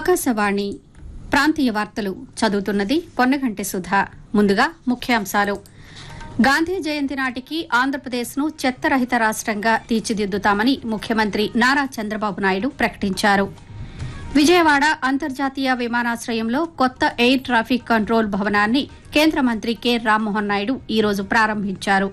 ఆకాశవాణి ప్రాంతీయ వార్తలు చదువుతున్నది పొన్నగంటి సుధా ముందుగా ముఖ్యాంశాలు గాంధీ జయంతి నాటికి ఆంధ్రప్రదేశ్ను చెత్తరహిత రాష్ట్రంగా తీర్చిదిద్దుతామని ముఖ్యమంత్రి నారా చంద్రబాబు నాయుడు ప్రకటించారు విజయవాడ అంతర్జాతీయ విమానాశ్రయంలో కొత్త ఎయిర్ ట్రాఫిక్ కంట్రోల్ భవనాన్ని కేంద్ర మంత్రి కె రామ్మోహన్ నాయుడు ఈరోజు ప్రారంభించారు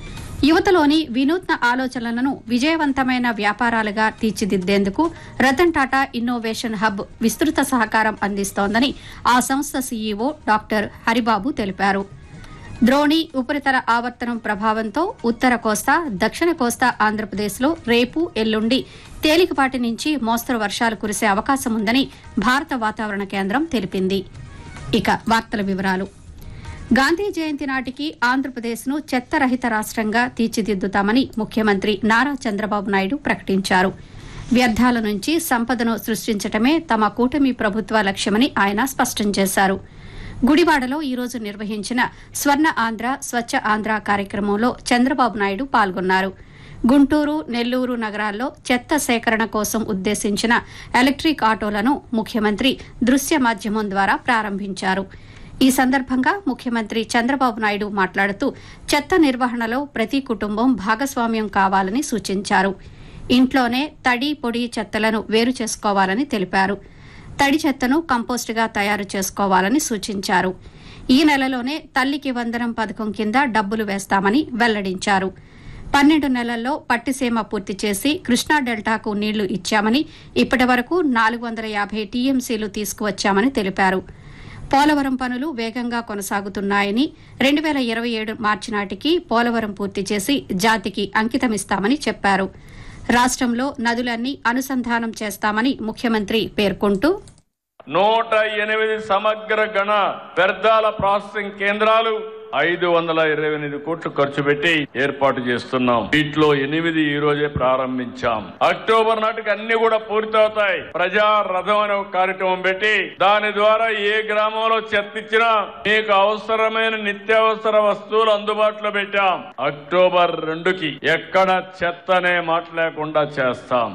యువతలోని వినూత్న ఆలోచనలను విజయవంతమైన వ్యాపారాలుగా తీర్చిదిద్దేందుకు రతన్ టాటా ఇన్నోవేషన్ హబ్ విస్తృత సహకారం అందిస్తోందని ఆ సంస్థ సీఈఓ డాక్టర్ హరిబాబు తెలిపారు ద్రోణి ఉపరితల ఆవర్తనం ప్రభావంతో ఉత్తర కోస్తా దక్షిణ కోస్తా ఆంధ్రప్రదేశ్లో రేపు ఎల్లుండి తేలికపాటి నుంచి మోస్తరు వర్షాలు కురిసే అవకాశం ఉందని భారత వాతావరణ కేంద్రం తెలిపింది ఇక వార్తల వివరాలు గాంధీ జయంతి నాటికి ఆంధ్రప్రదేశ్ను చెత్తరహిత రాష్ట్రంగా తీర్చిదిద్దుతామని ముఖ్యమంత్రి నారా చంద్రబాబు నాయుడు ప్రకటించారు వ్యర్థాల నుంచి సంపదను సృష్టించటమే తమ కూటమి ప్రభుత్వ లక్ష్యమని ఆయన స్పష్టం చేశారు గుడివాడలో ఈరోజు నిర్వహించిన స్వర్ణ ఆంధ్ర స్వచ్ఛ ఆంధ్ర కార్యక్రమంలో చంద్రబాబు నాయుడు పాల్గొన్నారు గుంటూరు నెల్లూరు నగరాల్లో చెత్త సేకరణ కోసం ఉద్దేశించిన ఎలక్ట్రిక్ ఆటోలను ముఖ్యమంత్రి దృశ్య మాధ్యమం ద్వారా ప్రారంభించారు ఈ సందర్భంగా ముఖ్యమంత్రి చంద్రబాబు నాయుడు మాట్లాడుతూ చెత్త నిర్వహణలో ప్రతి కుటుంబం భాగస్వామ్యం కావాలని సూచించారు ఇంట్లోనే తడి పొడి చెత్తలను వేరు చేసుకోవాలని తెలిపారు తడి చెత్తను కంపోస్టుగా తయారు చేసుకోవాలని సూచించారు ఈ నెలలోనే తల్లికి వందనం పథకం కింద డబ్బులు వేస్తామని వెల్లడించారు పన్నెండు నెలల్లో పట్టిసీమ పూర్తి చేసి కృష్ణా డెల్టాకు నీళ్లు ఇచ్చామని ఇప్పటి వరకు నాలుగు వందల యాభై టీఎంసీలు తీసుకువచ్చామని తెలిపారు పోలవరం పనులు వేగంగా కొనసాగుతున్నాయని రెండు వేల ఇరవై ఏడు మార్చి నాటికి పోలవరం పూర్తి చేసి జాతికి అంకితమిస్తామని చెప్పారు రాష్ట్రంలో నదులన్నీ అనుసంధానం చేస్తామని ముఖ్యమంత్రి పేర్కొంటూ నూట ఎనిమిది సమగ్ర గణ వ్యర్థాల ప్రాసెసింగ్ కేంద్రాలు ఐదు వందల ఇరవై ఎనిమిది కోట్లు ఖర్చు పెట్టి ఏర్పాటు చేస్తున్నాం వీటిలో ఎనిమిది ఈ రోజే ప్రారంభించాం అక్టోబర్ నాటికి అన్ని కూడా పూర్తవుతాయి ప్రజా రథం అనే ఒక కార్యక్రమం పెట్టి దాని ద్వారా ఏ గ్రామంలో చెత్త ఇచ్చినా మీకు అవసరమైన నిత్యావసర వస్తువులు అందుబాటులో పెట్టాం అక్టోబర్ రెండుకి ఎక్కడ చెత్త అనే మాట లేకుండా చేస్తాం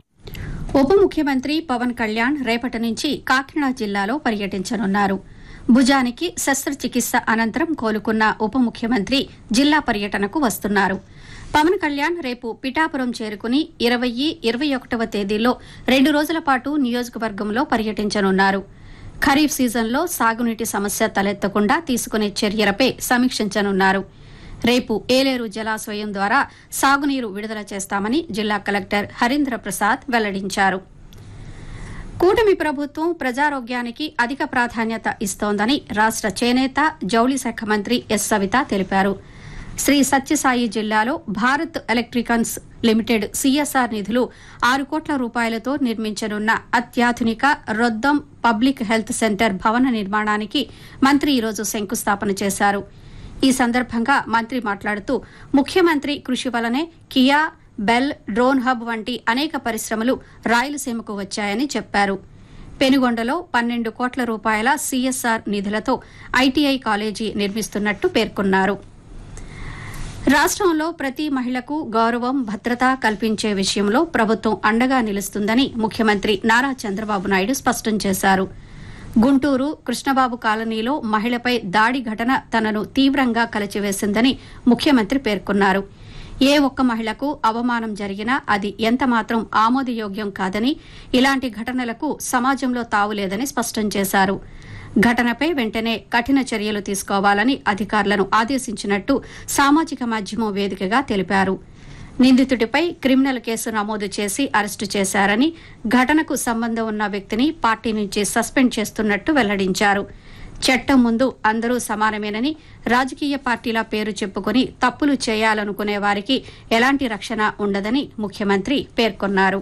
ఉప ముఖ్యమంత్రి పవన్ కళ్యాణ్ రేపటి నుంచి కాకినాడ జిల్లాలో పర్యటించనున్నారు భుజానికి శస్త్రచికిత్స అనంతరం కోలుకున్న ఉప ముఖ్యమంత్రి జిల్లా పర్యటనకు వస్తున్నారు పవన్ కళ్యాణ్ రేపు పిఠాపురం చేరుకుని ఇరవై ఇరవై ఒకటవ తేదీల్లో రెండు రోజుల పాటు నియోజకవర్గంలో పర్యటించనున్నారు ఖరీఫ్ సీజన్లో సాగునీటి సమస్య తలెత్తకుండా తీసుకునే చర్యలపై సమీక్షించనున్నారు రేపు ఏలేరు జలాశయం ద్వారా సాగునీరు విడుదల చేస్తామని జిల్లా కలెక్టర్ హరీంద్ర ప్రసాద్ వెల్లడించారు కూటమి ప్రభుత్వం ప్రజారోగ్యానికి అధిక ప్రాధాన్యత ఇస్తోందని రాష్ట చేనేత జౌళి శాఖ మంత్రి ఎస్ సవిత తెలిపారు శ్రీ సత్యసాయి జిల్లాలో భారత్ ఎలక్ట్రికన్స్ లిమిటెడ్ సిఎస్ఆర్ నిధులు ఆరు కోట్ల రూపాయలతో నిర్మించనున్న అత్యాధునిక రొద్దం పబ్లిక్ హెల్త్ సెంటర్ భవన నిర్మాణానికి మంత్రి ఈరోజు శంకుస్థాపన చేశారు ఈ సందర్భంగా మంత్రి మాట్లాడుతూ ముఖ్యమంత్రి కృషి వలనే కియా బెల్ డ్రోన్ హబ్ వంటి అనేక పరిశ్రమలు రాయలసీమకు వచ్చాయని చెప్పారు పెనుగొండలో పన్నెండు కోట్ల రూపాయల సీఎస్ఆర్ నిధులతో ఐటీఐ కాలేజీ నిర్మిస్తున్నట్టు పేర్కొన్నారు రాష్ట్రంలో ప్రతి మహిళకు గౌరవం భద్రత కల్పించే విషయంలో ప్రభుత్వం అండగా నిలుస్తుందని ముఖ్యమంత్రి నారా చంద్రబాబు నాయుడు స్పష్టం చేశారు గుంటూరు కృష్ణబాబు కాలనీలో మహిళపై దాడి ఘటన తనను తీవ్రంగా కలచివేసిందని ముఖ్యమంత్రి పేర్కొన్నారు ఏ ఒక్క మహిళకు అవమానం జరిగినా అది ఎంతమాత్రం ఆమోదయోగ్యం కాదని ఇలాంటి ఘటనలకు సమాజంలో తావులేదని స్పష్టం చేశారు ఘటనపై వెంటనే కఠిన చర్యలు తీసుకోవాలని అధికారులను ఆదేశించినట్టు సామాజిక మాధ్యమం వేదికగా తెలిపారు నిందితుడిపై క్రిమినల్ కేసు నమోదు చేసి అరెస్టు చేశారని ఘటనకు సంబంధం ఉన్న వ్యక్తిని పార్టీ నుంచి సస్పెండ్ చేస్తున్నట్టు వెల్లడించారు చట్టం ముందు అందరూ సమానమేనని రాజకీయ పార్టీల పేరు చెప్పుకొని తప్పులు చేయాలనుకునే వారికి ఎలాంటి రక్షణ ఉండదని ముఖ్యమంత్రి పేర్కొన్నారు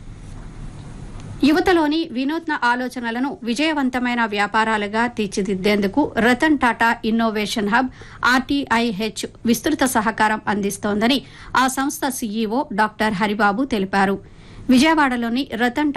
యువతలోని వినూత్న ఆలోచనలను విజయవంతమైన వ్యాపారాలుగా తీర్చిదిద్దేందుకు Ratan Tata innovation hub RTIH విస్తృత సహకారం అందిస్తోందని ఆ సంస్థ సీఈఓ డాక్టర్ హరిబాబు తెలిపారు విజయవాడలోని రతన్